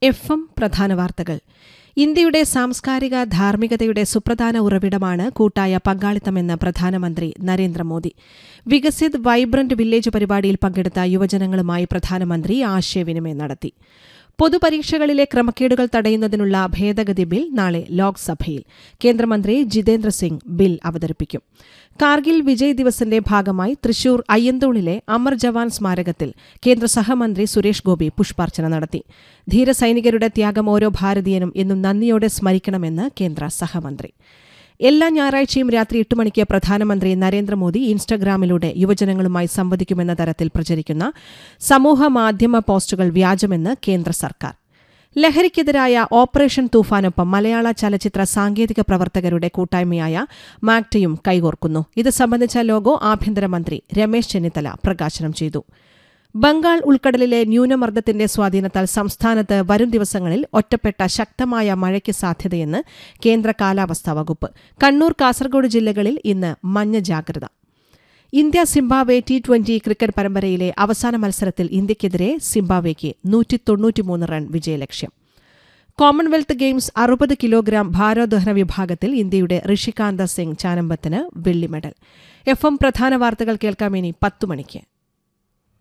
F M പ്രധാന വാർത്തകൾ ഇന്ത്യയുടെ സാംസ്കാരിക ധാർമ്മികതയുടെ സുപ്രധാന ഉറവിടമാണ് കൂട്ടായ പങ്കാളിത്തമെന്ന് പ്രധാനമന്ത്രി നരേന്ദ്രമോദി വികസിത് വൈബ്രന്റ് വില്ലേജ് പരിപാടിയിൽ പങ്കെടുത്ത യുവജനങ്ങളുമായി പ്രധാനമന്ത്രി ആശയവിനിമയം നടത്തി പൊതുപരീക്ഷകളിലെ ക്രമക്കേടുകൾ തടയുന്നതിനുള്ള ഭേദഗതി ബിൽ നാളെ ലോക്സഭയിൽ കേന്ദ്രമന്ത്രി ജിതേന്ദ്ര സിംഗ് ബിൽ അവതരിപ്പിക്കും കാർഗിൽ വിജയ് ദിവസിന്റെ ഭാഗമായി തൃശൂർ അയ്യന്തോളിലെ അമർ ജവാൻ സ്മാരകത്തിൽ കേന്ദ്ര സഹമന്ത്രി സുരേഷ് ഗോപി പുഷ്പാർച്ചന നടത്തി ധീരസൈനികരുടെ ത്യാഗം ഓരോ ഭാരതീയനും എന്നും നന്ദിയോടെ സ്മരിക്കണമെന്ന് കേന്ദ്ര സഹമന്ത്രി എല്ലാ ഞായറാഴ്ചയും രാത്രി എട്ട് മണിക്ക് പ്രധാനമന്ത്രി നരേന്ദ്രമോദി ഇൻസ്റ്റഗ്രാമിലൂടെ യുവജനങ്ങളുമായി സംവദിക്കുമെന്ന തരത്തിൽ പ്രചരിക്കുന്ന സമൂഹ മാധ്യമ പോസ്റ്റുകൾ വ്യാജമെന്ന് കേന്ദ്ര സർക്കാർ ലഹരിക്കെതിരായ ഓപ്പറേഷൻ തൂഫാനൊപ്പം മലയാള ചലച്ചിത്ര സാങ്കേതിക പ്രവർത്തകരുടെ കൂട്ടായ്മയായ മാക്ടയും കൈകോർക്കുന്നു ഇത് സംബന്ധിച്ച ലോഗോ ആഭ്യന്തരമന്ത്രി രമേശ് ചെന്നിത്തല പ്രകാശനം ചെയ്തു ബംഗാൾ ഉൾക്കടലിലെ ന്യൂനമർദ്ദത്തിന്റെ സ്വാധീനത്താൽ സംസ്ഥാനത്ത് വരും ദിവസങ്ങളിൽ ഒറ്റപ്പെട്ട ശക്തമായ മഴയ്ക്ക് സാധ്യതയെന്ന് കേന്ദ്ര കാലാവസ്ഥാ വകുപ്പ് കണ്ണൂർ കാസർഗോഡ് ജില്ലകളിൽ ഇന്ന് മഞ്ഞ ജാഗ്രത India Zimbabwe T twenty cricket പരമ്പരയിലെ അവസാന മത്സരത്തിൽ ഇന്ത്യയ്ക്കെതിരെ സിംബാബ്വെയ്ക്ക് നൂറ്റി തൊണ്ണൂറ്റിമൂന്ന് റൺ വിജയലക്ഷ്യം കോമൺവെൽത്ത് ഗെയിംസ് അറുപത് കിലോഗ്രാം ഭാരോദ്വഹന വിഭാഗത്തിൽ ഇന്ത്യയുടെ ഋഷികാന്ത സിംഗ് ചാനമ്പത്തിന് വെള്ളി മെഡൽ എഫ് എം പ്രധാന വാർത്തകൾ കേൾക്കാം ഇനി പത്തു മണിക്ക്